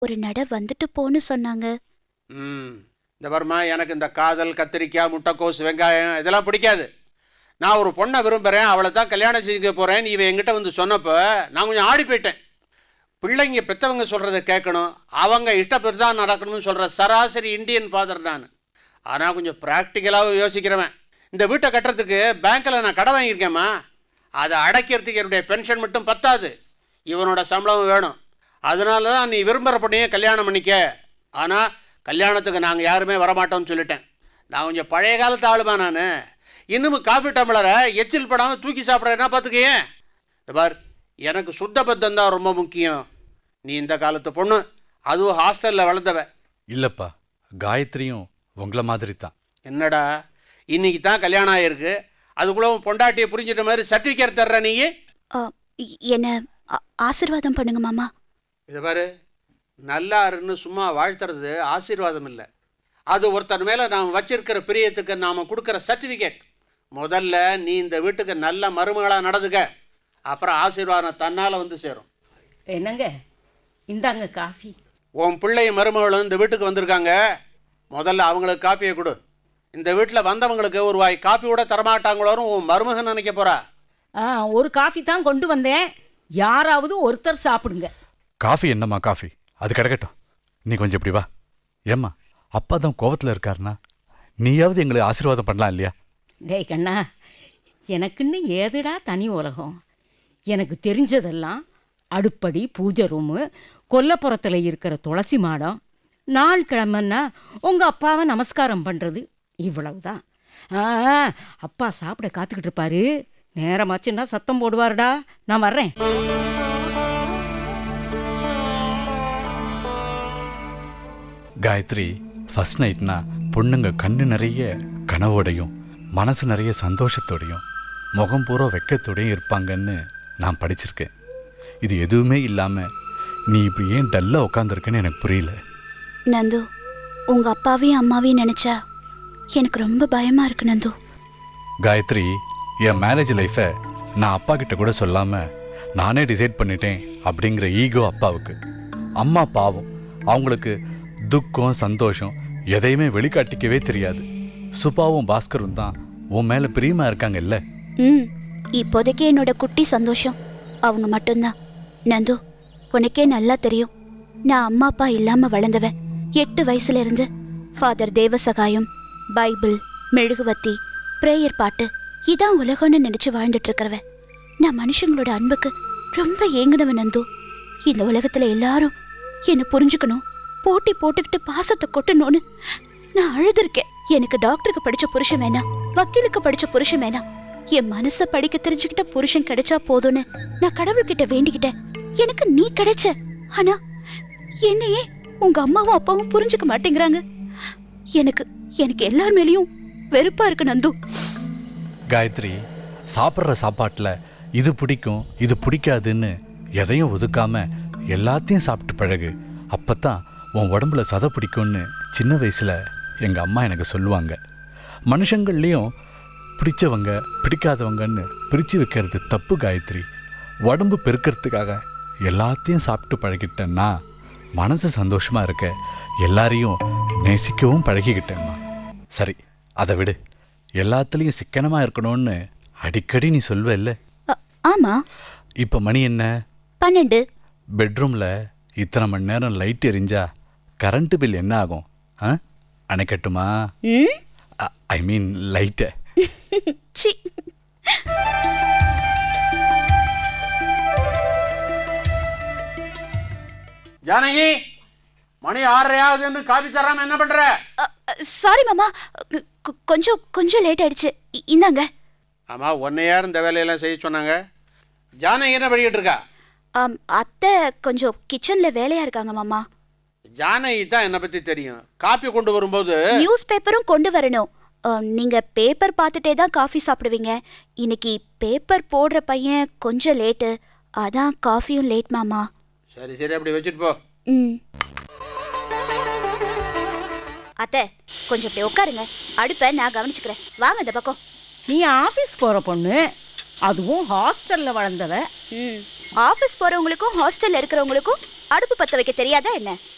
ஒரு நட வந்துட்டு போன்னு சொன்னாங்க ம் இந்த வருமா எனக்கு இந்த காதல் கத்திரிக்காய் முட்டைக்கோஸ் வெங்காயம் இதெல்லாம் பிடிக்காது நான் ஒரு பொண்ணை விரும்புகிறேன் அவளை தான் கல்யாணம் செஞ்சுக்க போகிறேன் நீ இவன் என்கிட்ட வந்து சொன்னப்போ நான் கொஞ்சம் ஆடி போயிட்டேன் பிள்ளைங்க பெற்றவங்க சொல்கிறத கேட்கணும் அவங்க இஷ்டப்பட்டு தான் நடக்கணும்னு சொல்கிற சராசரி இந்தியன் ஃபாதர் நான் ஆனால் கொஞ்சம் ப்ராக்டிக்கலாகவும் யோசிக்கிறவன் இந்த வீட்டை கட்டுறதுக்கு பேங்க்கில் நான் கடை வாங்கியிருக்கேம்மா அதை அடைக்கிறதுக்கு என்னுடைய பென்ஷன் மட்டும் பத்தாது இவனோட சம்பளம் வேணும் அதனால தான் நீ விரும்புகிற பொண்ணையே கல்யாணம் பண்ணிக்க ஆனால் கல்யாணத்துக்கு நாங்கள் யாருமே வரமாட்டோம்னு சொல்லிட்டேன் நான் கொஞ்சம் பழைய காலத்து ஆளுமா நான் இன்னமும் காஃபி டம்ளரை எச்சில் படாமல் தூக்கி சாப்பிட்றேன்னா பார்த்துக்கேன் இந்த பார் எனக்கு சுத்த பத்தம் தான் ரொம்ப முக்கியம் நீ இந்த காலத்து பொண்ணு அதுவும் ஹாஸ்டலில் வளர்ந்தவ இல்லப்பா காயத்ரியும் உங்களை மாதிரி தான் என்னடா இன்னைக்கு தான் கல்யாணம் ஆகிருக்கு அதுக்குள்ளே உன் பொண்டாட்டியை புரிஞ்சிட்ட மாதிரி சர்டிஃபிகேட் தர்ற நீ ஆ, இ- என்ன ஆ- ஆசீர்வாதம் பண்ணுங்க மாமா இதை பாரு நல்லா இருன்னு சும்மா வாழ்த்துறது ஆசீர்வாதம் இல்லை அது ஒருத்தர் மேலே நாம் வச்சிருக்கிற பிரியத்துக்கு நாம் கொடுக்குற சர்டிஃபிகேட் முதல்ல நீ இந்த வீட்டுக்கு நல்ல மருமகளாக நடந்துக்க அப்புறம் ஆசீர்வாதம் தன்னால் வந்து சேரும் என்னங்க இந்தாங்க காஃபி உன் பிள்ளையும் மருமகளும் இந்த வீட்டுக்கு வந்திருக்காங்க முதல்ல அவங்களுக்கு காப்பியை கொடு இந்த வீட்டில் வந்தவங்களுக்கு ஒரு வாய் காப்பி கூட தரமாட்டாங்களோன்னு உன் மருமகன் நினைக்க போறா ஆ ஒரு காஃபி தான் கொண்டு வந்தேன் யாராவது ஒருத்தர் சாப்பிடுங்க காஃபி என்னம்மா காஃபி அது கிடக்கட்டும் நீ கொஞ்சம் இப்படி வா ஏம்மா அப்பா தான் கோவத்தில் இருக்காருனா நீயாவது எங்களுக்கு ஆசீர்வாதம் பண்ணலாம் இல்லையா டேய் கண்ணா எனக்குன்னு ஏதுடா தனி உலகம் எனக்கு தெரிஞ்சதெல்லாம் அடுப்படி பூஜை ரூமு கொல்லப்புறத்தில் இருக்கிற துளசி மாடம் நாள் கிழமைன்னா உங்கள் அப்பாவை நமஸ்காரம் பண்ணுறது இவ்வளவுதான் ஆ அப்பா சாப்பிட காத்துக்கிட்டு இருப்பாரு நேரமாச்சுன்னா சத்தம் போடுவாருடா நான் வர்றேன் காயத்ரி ஃபர்ஸ்ட் நைட்னா பொண்ணுங்க கண்ணு நிறைய கனவோடையும் மனசு நிறைய சந்தோஷத்தோடையும் முகம் பூரா வெக்கத்தோடையும் இருப்பாங்கன்னு நான் படிச்சிருக்கேன் இது எதுவுமே இல்லாமல் நீ இப்போ ஏன் டல்லாக உட்காந்துருக்கன்னு எனக்கு புரியல நந்து உங்க அப்பாவையும் அம்மாவையும் நினைச்சா எனக்கு ரொம்ப பயமா இருக்கு நந்து காயத்ரி என் மேரேஜ் லைஃப்பை நான் அப்பா கிட்ட கூட சொல்லாமல் நானே டிசைட் பண்ணிட்டேன் அப்படிங்கிற ஈகோ அப்பாவுக்கு அம்மா பாவம் அவங்களுக்கு துக்கம் சந்தோஷம் எதையுமே வெளிக்காட்டிக்கவே தெரியாது சுபாவும் பாஸ்கரும் தான் உன் மேலே பிரியமாக இருக்காங்கல்ல ம் இப்போதைக்கு என்னோட குட்டி சந்தோஷம் அவங்க மட்டும்தான் நந்து உனக்கே நல்லா தெரியும் நான் அம்மா அப்பா இல்லாம வளர்ந்தவன் எட்டு வயசுல இருந்து ஃபாதர் தேவசகாயம் பைபிள் மெழுகுவத்தி பிரேயர் பாட்டு இதான் உலகம்னு நினைச்சு வாழ்ந்துட்டு இருக்கிறவன் நான் மனுஷங்களோட அன்புக்கு ரொம்ப ஏங்குனவன் நந்து இந்த உலகத்துல எல்லாரும் என்ன புரிஞ்சுக்கணும் போட்டி போட்டுக்கிட்டு பாசத்தை கொட்டணும்னு நான் அழுதுருக்கேன் எனக்கு டாக்டருக்கு படிச்ச புருஷன் வேணாம் வக்கீலுக்கு படிச்ச புருஷன் வேணாம் என் மனச படிக்க தெரிஞ்சுக்கிட்ட புருஷன் கிடைச்சா போதும்னு நான் கடவுள்கிட்ட வேண்டிக்கிட்டேன் எனக்கு நீ கிடைச்ச ஆனா என்னையே உங்க அம்மாவும் அப்பாவும் புரிஞ்சுக்க மாட்டேங்கிறாங்க எனக்கு எனக்கு எல்லார் மேலயும் வெறுப்பா இருக்கு நந்து காயத்ரி சாப்பிட்ற சாப்பாட்டில் இது பிடிக்கும் இது பிடிக்காதுன்னு எதையும் ஒதுக்காம எல்லாத்தையும் சாப்பிட்டு பழகு அப்பதான் உன் உடம்புல சதை பிடிக்கும்னு சின்ன வயசில் எங்கள் அம்மா எனக்கு சொல்லுவாங்க மனுஷங்கள்லேயும் பிடிச்சவங்க பிடிக்காதவங்கன்னு பிரித்து வைக்கிறது தப்பு காயத்ரி உடம்பு பெருக்கிறதுக்காக எல்லாத்தையும் சாப்பிட்டு பழகிட்டேன்னா மனசு சந்தோஷமாக இருக்க எல்லாரையும் நேசிக்கவும் பழகிக்கிட்டேம்மா சரி அதை விடு எல்லாத்துலேயும் சிக்கனமாக இருக்கணும்னு அடிக்கடி நீ சொல்வ இல்ல அ, ஆமா இப்போ மணி என்ன பன்னெண்டு பெட்ரூமில் இத்தனை மணி நேரம் லைட் எரிஞ்சா கரண்ட் பில் என்ன ஆகும் ஆ அணைக்கட்டுமா ம் ஐ மீன் லைட்டை சி ஜானகி மணி ஆறரையாவதுன்னு காபி தராம என்ன பண்ற சாரி மாமா கொ- கொ- கொஞ்சம் கொஞ்சம் லேட் ஆயிடுச்சு இ- இந்தாங்க ஆமா உன்னை யார் இந்த வேலையெல்லாம் செய்ய சொன்னாங்க ஜானகி என்ன படிக்கிட்டு இருக்கா ஆம், அத்தை கொஞ்சம் கிச்சன்ல வேலையா இருக்காங்க மாமா ஜானகி தான் என்னை பத்தி தெரியும் காப்பி கொண்டு வரும்போது நியூஸ் பேப்பரும் கொண்டு வரணும் ஆம், நீங்க பேப்பர் பார்த்துட்டே தான் காஃபி சாப்பிடுவீங்க இன்னைக்கு பேப்பர் போடுற பையன் கொஞ்சம் லேட்டு அதான் காஃபியும் லேட் மாமா சரி சரி அப்படி வச்சுட்டு போ ம் அத்தை கொஞ்சம் இப்படி உட்காருங்க அடுப்பை நான் கவனிச்சுக்கிறேன் வாங்க இந்த பக்கம் நீ ஆஃபீஸ் போகிற பொண்ணு அதுவும் ஹாஸ்டலில் வளர்ந்தவ ம் ஆஃபீஸ் போறவங்களுக்கும் ஹாஸ்டல்ல இருக்கிறவங்களுக்கும் அடுப்பு பத்த வைக்க தெரியாதா என்ன